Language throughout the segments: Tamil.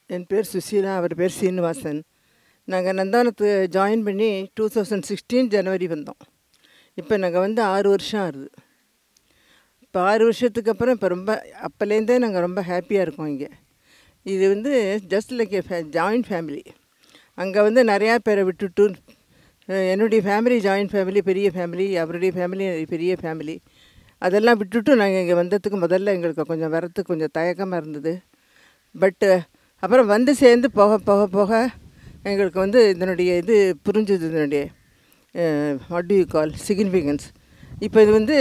என் பேர் சுசீலா அவர் பேர் சீனிவாசன் நாங்கள் நந்தானத்து ஜாயின் பண்ணி டூ தௌசண்ட் சிக்ஸ்டீன் ஜனவரி வந்தோம் இப்போ நாங்கள் வந்து ஆறு வருஷம் ஆகுது இப்போ ஆறு வருஷத்துக்கு அப்புறம் இப்போ ரொம்ப அப்போலேருந்தே நாங்கள் ரொம்ப ஹாப்பியாக இருக்கோம் இங்கே இது வந்து ஜஸ்ட் லைக் ஏ ஃபே ஜாயின்ட் ஃபேமிலி அங்கே வந்து நிறையா பேரை விட்டுட்டு அஹ், என்னுடைய ஃபேமிலி ஜாயின்ட் ஃபேமிலி பெரிய ஃபேமிலி அவருடைய ஃபேமிலி பெரிய ஃபேமிலி அதெல்லாம் விட்டுட்டு நாங்கள் இங்கே வந்ததுக்கு முதல்ல எங்களுக்கு கொஞ்சம் வரத்துக்கு கொஞ்சம் தயக்கமாக இருந்தது பட்டு அப்புறம் வந்து சேர்ந்து போக போக போக எங்களுக்கு வந்து இதனுடைய இது புரிஞ்சுது இதனுடைய what do you call significance இப்போ இது வந்து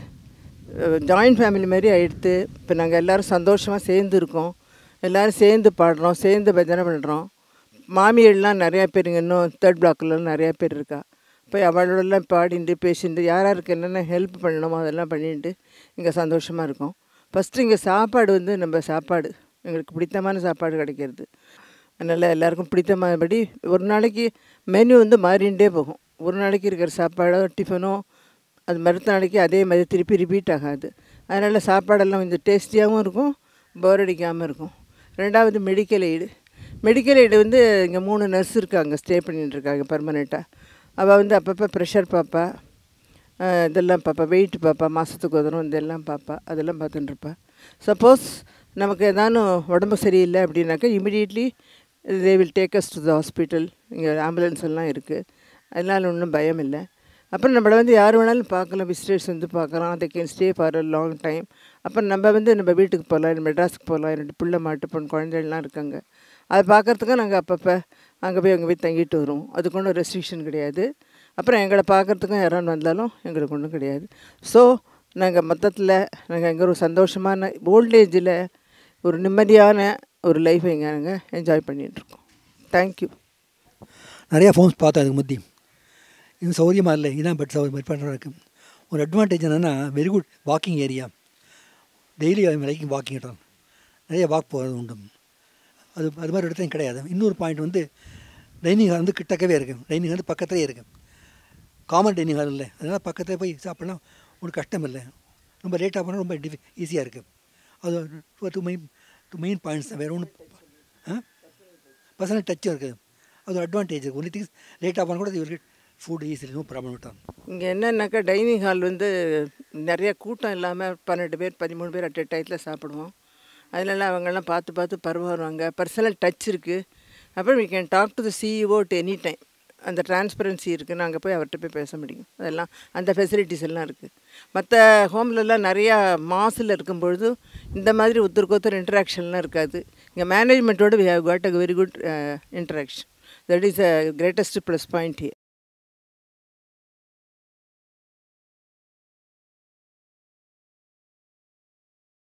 ஜாயின்ட் ஃபேமிலி மாதிரி ஆயிடுத்து இப்போ நாங்கள் எல்லோரும் சந்தோஷமாக சேர்ந்து இருக்கோம் எல்லோரும் சேர்ந்து பாடுறோம் சேர்ந்து பஜனை பண்ணுறோம் மாமியெல்லாம் நிறையா பேர் இங்கே இன்னும் தேர்ட் பிளாக்லாம் நிறையா பேர் இருக்கா போய் அவளோடலாம் பாடிட்டு பேசிட்டு யார் யாருக்கு என்னென்ன ஹெல்ப் பண்ணணுமோ அதெல்லாம் பண்ணிட்டு இங்கே சந்தோஷமாக இருக்கோம் ஃபஸ்ட்டு இங்கே சாப்பாடு வந்து நம்ம சாப்பாடு எங்களுக்கு பிடித்தமான சாப்பாடு கிடைக்கிறது அதனால் எல்லாருக்கும் பிடித்தமானபடி ஒரு நாளைக்கு மெனு வந்து மாறிண்டே போகும் ஒரு நாளைக்கு இருக்கிற சாப்பாடோ டிஃபனோ அது மறுத்த நாளைக்கு அதே மாதிரி திருப்பி ரிப்பீட் ஆகாது அதனால் சாப்பாடெல்லாம் கொஞ்சம் டேஸ்டியாகவும் இருக்கும் போர் அடிக்காமல் இருக்கும் ரெண்டாவது மெடிக்கல் எய்டு மெடிக்கல் எய்டு வந்து இங்கே மூணு நர்ஸ் இருக்காங்க ஸ்டே பண்ணிட்டு இருக்காங்க பர்மனெண்ட்டாக அவள் வந்து அப்பப்போ ப்ரெஷர் பார்ப்பா அஹ் இதெல்லாம் பார்ப்பா வெயிட் பார்ப்பா மாதத்துக்கு உதரும் இதெல்லாம் பார்ப்பா அதெல்லாம் பார்த்துட்டு இருப்பா சப்போஸ் நமக்கு ஏதானும் உடம்பு சரியில்லை அப்படின்னாக்கா immediately they will take us to the hospital இங்கே ஆம்புலன்ஸ் எல்லாம் இருக்குது அதனால் ஒன்றும் பயம் இல்லை அப்புறம் நம்மளை வந்து யார் வேணாலும் பார்க்கலாம் விசிட்டர்ஸ் வந்து பார்க்கலாம் அதை can stay for a long time அப்புறம் நம்ம வந்து நம்ம வீட்டுக்கு போகலாம் மெட்ராஸுக்கு போகலாம் ரெண்டு பிள்ளை மாட்டு பொண்ணு குழந்தைகள்லாம் இருக்காங்க அதை பார்க்கறதுக்கு நாங்கள் அப்பப்போ அங்கே போய் அங்கே போய் தங்கிட்டு வருவோம் அதுக்கு ஒன்றும் ரெஸ்ட்ரிக்ஷன் கிடையாது அப்புறம் எங்களை பார்க்கறதுக்கும் யாராவது வந்தாலும் எங்களுக்கு ஒன்றும் கிடையாது ஸோ நாங்கள் மொத்தத்தில் நாங்கள் எங்கே ஒரு சந்தோஷமான ஓல்டேஜில் ஒரு நிம்மதியான ஒரு லைஃப்பை இங்கே நாங்கள் என்ஜாய் பண்ணிகிட்ருக்கோம் தேங்க்யூ நிறையா ஃபோன்ஸ் பார்த்தேன் அதுக்கு முந்தி இது சௌகரியமாக இல்லை இதான் பெட் சௌகரியம் பண்ணுறா இருக்கு ஒரு அட்வான்டேஜ் என்னென்னா very good walking area daily liking walking இடம் நிறைய வாக் போகிறது உண்டு அது அது மாதிரி இடத்துலையும் கிடையாது இன்னொரு பாயிண்ட் வந்து டைனிங் ஹால் வந்து கிட்டக்கவே இருக்குது டைனிங் ஹால் பக்கத்துலேயே இருக்குது காமன் டைனிங் ஹால் இல்லை அதனால் பக்கத்தில் போய் சாப்பிட்லாம் ஒன்றும் கஷ்டம் இல்லை ரொம்ப லேட்டாக போனால் ரொம்ப டிஃபி ஈஸியாக இருக்குது அது two two main two main points தான் வேறு ஒன்று ஆ பர்சனல் டச்சும் இருக்குது அது ஒரு அட்வான்டேஜ் ஒன்லி திங்ஸ் லேட்டாக போனால் கூட இவருக்கு ஃபுட் ஈஸிலி நோ ப்ராப்ளம் விட்டான் இங்கே என்னன்னாக்கா டைனிங் ஹால் வந்து நிறைய கூட்டம் இல்லாமல் பன்னெண்டு பேர் பதிமூணு பேர் அட் டயத்தில் சாப்பிடுவோம் அதனால அவங்கெல்லாம் பார்த்து பார்த்து பரவாயில்வாங்க பர்சனல் டச் இருக்குது அப்புறம் we can talk to the CEO to any time அந்த டிரான்ஸ்பரன்சி இருக்குது நாங்கள் போய் அவர்கிட்ட போய் பேச முடியும் அதெல்லாம் அந்த ஃபெசிலிட்டிஸ் எல்லாம் இருக்குது மற்ற ஹோம்லலாம் நிறையா மாசில் இருக்கும்பொழுது இந்த மாதிரி ஒருத்தருக்கு ஒருத்தர் இன்ட்ராக்ஷன்லாம் இருக்காது இங்கே மேனேஜ்மெண்ட்டோடு we have got a very good interaction that is a greatest plus point here